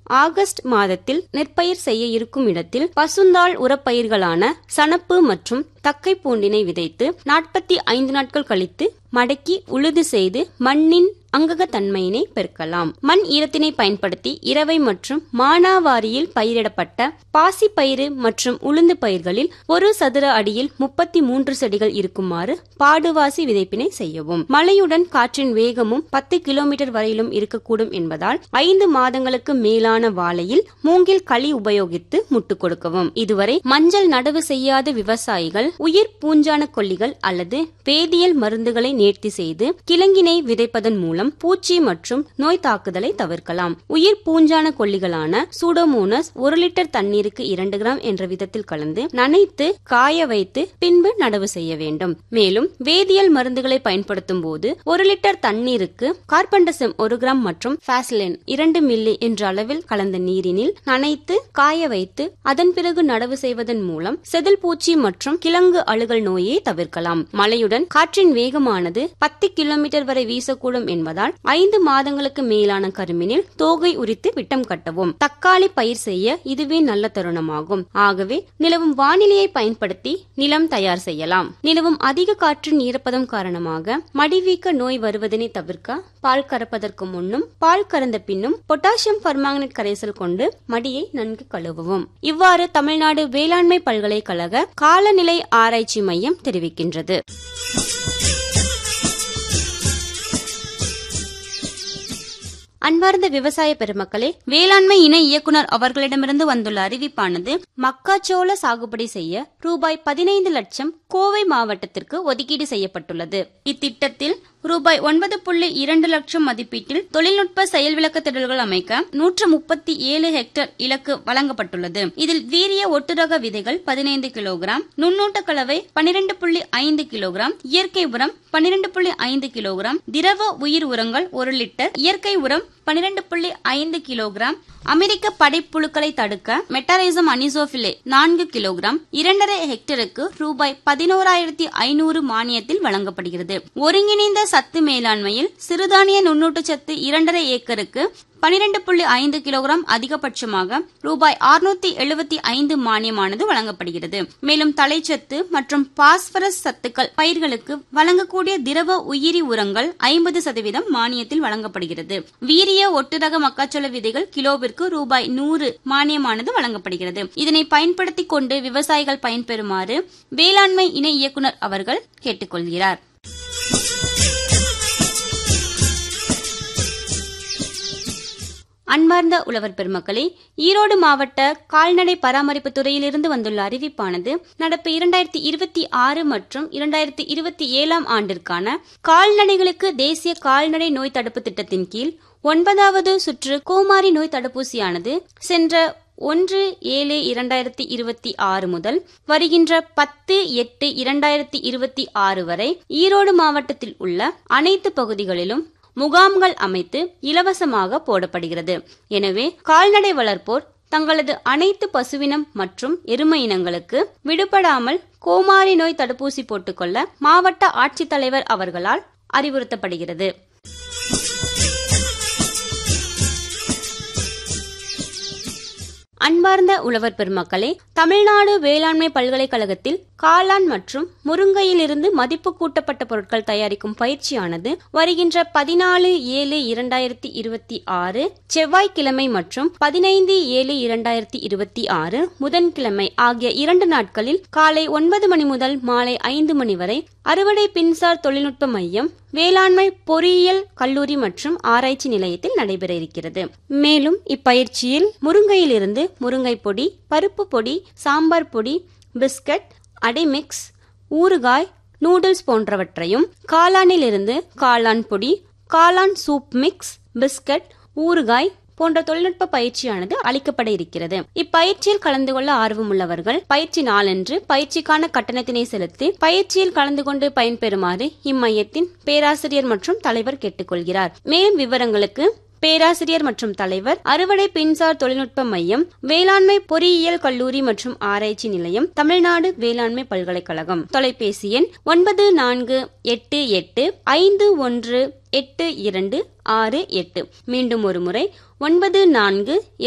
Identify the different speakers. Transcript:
Speaker 1: August மாதத்தில் நெற்பயிர் செய்ய இருக்கும் இடத்தில் பசுந்தாள் உரப்பயிர்களான சணப்பு மற்றும் தக்கை பூண்டினை விதைத்து நாற்பத்தி ஐந்து நாட்கள் கழித்து மடக்கி உழுது செய்து மண்ணின் அங்ககத்தன்மையினை பெருக்கலாம் மண் ஈரத்தினை பயன்படுத்தி இரவை மற்றும் மானாவாரியில் பயிரிடப்பட்ட பாசி பயிறு மற்றும் உளுந்து பயிர்களில் ஒரு சதுர அடியில் முப்பத்தி மூன்று செடிகள் இருக்குமாறு பாடுவாசி விதைப்பினை செய்யவும் மழையுடன் காற்றின் வேகமும் பத்து கிலோமீட்டர் வரையிலும் இருக்கக்கூடும் என்பதால் ஐந்து மாதங்களுக்கு மேலான வாழையில் மூங்கில் களி உபயோகித்து முட்டு கொடுக்கவும் இதுவரை மஞ்சள் நடவு செய்யாத விவசாயிகள் உயிர் பூஞ்சான கொல்லிகள் அல்லது வேதியியல் மருந்துகளை நேர்த்தி செய்து கிழங்கினை விதைப்பதன் மூலம் பூச்சி மற்றும் நோய் தாக்குதலை தவிர்க்கலாம் உயிர் பூஞ்சான கொல்லிகளான சூடோமோனஸ் ஒரு லிட்டர் தண்ணீருக்கு இரண்டு கிராம் என்ற விதத்தில் கலந்து நனைத்து காய வைத்து பின்பு நடவு செய்ய வேண்டும் மேலும் வேதியியல் மருந்துகளை பயன்படுத்தும் போது ஒரு லிட்டர் தண்ணீருக்கு கார்பன்டசம் ஒரு கிராம் மற்றும் பாஸ்லின் இரண்டு மில்லி என்ற அளவில் கலந்த நீரினில் நனைத்து காய வைத்து அதன் பிறகு நடவு செய்வதன் மூலம் செதில் பூச்சி மற்றும் கிழங்கு அழுகல் நோயை தவிர்க்கலாம் மழையுடன் காற்றின் வேகமானது பத்து கிலோமீட்டர் வரை வீசக்கூடும் என்பதால் ஐந்து மாதங்களுக்கு மேலான கருமினில் தோகை உரித்து விட்டம் கட்டவும் தக்காளி பயிர் செய்ய இதுவே நல்ல தருணமாகும் ஆகவே நிலவும் வானிலையை பயன்படுத்தி நிலம் தயார் செய்யலாம் நிலவும் அதிக காற்றின் ஈரப்பதம் காரணமாக மடிவீக்க நோய் வருவதனை தவிர்க்க பால் கறப்பதற்கு முன்னும் பால் கறந்த பின்னும் பொட்டாசியம் பர்மாங்கனேட் கரைசல் கொண்டு மடியை நன்கு கழுவவும் இவ்வாறு தமிழ்நாடு வேளாண்மை பல்கலைக்கழக காலநிலை ஆராய்ச்சி மையம் தெரிவிக்கின்றது அன்பார்ந்த விவசாய பெருமக்களே வேளாண்மை இணை இயக்குனர் அவர்களிடமிருந்து வந்துள்ள அறிவிப்பானது மக்காச்சோள சாகுபடி செய்ய ரூபாய் பதினைந்து லட்சம் கோவை மாவட்டத்திற்கு ஒதுக்கீடு செய்யப்பட்டுள்ளது இத்திட்டத்தில் ரூபாய் ஒன்பது புள்ளி இரண்டு லட்சம் மதிப்பீட்டில் தொழில்நுட்ப செயல் விளக்க திடல்கள் அமைக்க நூற்று முப்பத்தி ஏழு ஹெக்டேர் இலக்கு வழங்கப்பட்டுள்ளது இதில் வீரிய ஒட்டுரக விதைகள் பதினைந்து கிலோகிராம் நுண்ணூட்ட கலவை பனிரெண்டு புள்ளி ஐந்து கிலோகிராம் இயற்கை உரம் பனிரெண்டு புள்ளி ஐந்து கிலோகிராம் திரவ உயிர் உரங்கள் ஒரு லிட்டர் இயற்கை உரம் பனிரெண்டு புள்ளி ஐந்து கிலோகிராம் அமெரிக்க படைப்புழுக்களை தடுக்க மெட்டாரைசம் அனிசோபிலே நான்கு கிலோகிராம் இரண்டரை ஹெக்டருக்கு ரூபாய் பதினோராயிரத்தி ஐநூறு மானியத்தில் வழங்கப்படுகிறது ஒருங்கிணைந்த சத்து மேலாண்மையில் சிறுதானிய நுண்ணூட்டச்சத்து இரண்டரை ஏக்கருக்கு பனிரெண்டு புள்ளி ஐந்து கிலோகிராம் அதிகபட்சமாக ரூபாய் அறுநூத்தி எழுபத்தி ஐந்து மானியமானது வழங்கப்படுகிறது மேலும் தலைச்சத்து மற்றும் பாஸ்பரஸ் சத்துக்கள் பயிர்களுக்கு வழங்கக்கூடிய திரவ உயிரி உரங்கள் ஐம்பது சதவீதம் மானியத்தில் வழங்கப்படுகிறது வீரிய ஒட்டுரக மக்காச்சோள விதைகள் கிலோவிற்கு ரூபாய் நூறு மானியமானது வழங்கப்படுகிறது இதனை பயன்படுத்திக் கொண்டு விவசாயிகள் பயன்பெறுமாறு வேளாண்மை இணை இயக்குநர் அவர்கள் கேட்டுக்கொள்கிறார் அன்பார்ந்த உழவர் பெருமக்களே ஈரோடு மாவட்ட கால்நடை பராமரிப்பு துறையிலிருந்து வந்துள்ள அறிவிப்பானது நடப்பு இரண்டாயிரத்தி இருபத்தி ஆறு மற்றும் இரண்டாயிரத்தி இருபத்தி ஏழாம் ஆண்டிற்கான கால்நடைகளுக்கு தேசிய கால்நடை நோய் தடுப்பு திட்டத்தின் கீழ் ஒன்பதாவது சுற்று கோமாரி நோய் தடுப்பூசியானது சென்ற ஒன்று ஏழு இரண்டாயிரத்தி இருபத்தி ஆறு முதல் வருகின்ற பத்து எட்டு இரண்டாயிரத்தி இருபத்தி ஆறு வரை ஈரோடு மாவட்டத்தில் உள்ள அனைத்து பகுதிகளிலும் முகாம்கள் அமைத்து இலவசமாக போடப்படுகிறது எனவே கால்நடை வளர்ப்போர் தங்களது அனைத்து பசுவினம் மற்றும் எருமை இனங்களுக்கு விடுபடாமல் கோமாரி நோய் தடுப்பூசி போட்டுக்கொள்ள மாவட்ட ஆட்சித்தலைவர் அவர்களால் அறிவுறுத்தப்படுகிறது அன்பார்ந்த உழவர் பெருமக்களே தமிழ்நாடு வேளாண்மை பல்கலைக்கழகத்தில் காளான் மற்றும் முருங்கையிலிருந்து மதிப்பு கூட்டப்பட்ட பொருட்கள் தயாரிக்கும் பயிற்சியானது வருகின்ற பதினாலு ஏழு இரண்டாயிரத்தி இருபத்தி ஆறு செவ்வாய்க்கிழமை மற்றும் பதினைந்து ஏழு இரண்டாயிரத்தி இருபத்தி ஆறு புதன்கிழமை ஆகிய இரண்டு நாட்களில் காலை ஒன்பது மணி முதல் மாலை ஐந்து மணி வரை அறுவடை பின்சார் தொழில்நுட்ப மையம் வேளாண்மை பொறியியல் கல்லூரி மற்றும் ஆராய்ச்சி நிலையத்தில் நடைபெற இருக்கிறது மேலும் இப்பயிற்சியில் முருங்கையிலிருந்து முருங்கை பொடி பருப்பு பொடி சாம்பார் பொடி பிஸ்கட் அடைமிக்ஸ் ஊறுகாய் நூடுல்ஸ் போன்றவற்றையும் காளானிலிருந்து காளான் பொடி காளான் சூப் மிக்ஸ் பிஸ்கட் ஊறுகாய் போன்ற தொழில்நுட்ப பயிற்சியானது அளிக்கப்பட இருக்கிறது இப்பயிற்சியில் கலந்து கொள்ள ஆர்வமுள்ளவர்கள் பயிற்சி நாளன்று பயிற்சிக்கான கட்டணத்தினை செலுத்தி பயிற்சியில் கலந்து கொண்டு பயன்பெறுமாறு இம்மையத்தின் பேராசிரியர் மற்றும் தலைவர் கேட்டுக்கொள்கிறார் மேலும் விவரங்களுக்கு பேராசிரியர் மற்றும் தலைவர் அறுவடை பின்சார் தொழில்நுட்ப மையம் வேளாண்மை பொறியியல் கல்லூரி மற்றும் ஆராய்ச்சி நிலையம் தமிழ்நாடு வேளாண்மை பல்கலைக்கழகம் தொலைபேசி எண் ஒன்பது நான்கு எட்டு எட்டு ஐந்து ஒன்று எட்டு இரண்டு ஆறு எட்டு மீண்டும் ஒரு முறை ஒன்பது நான்கு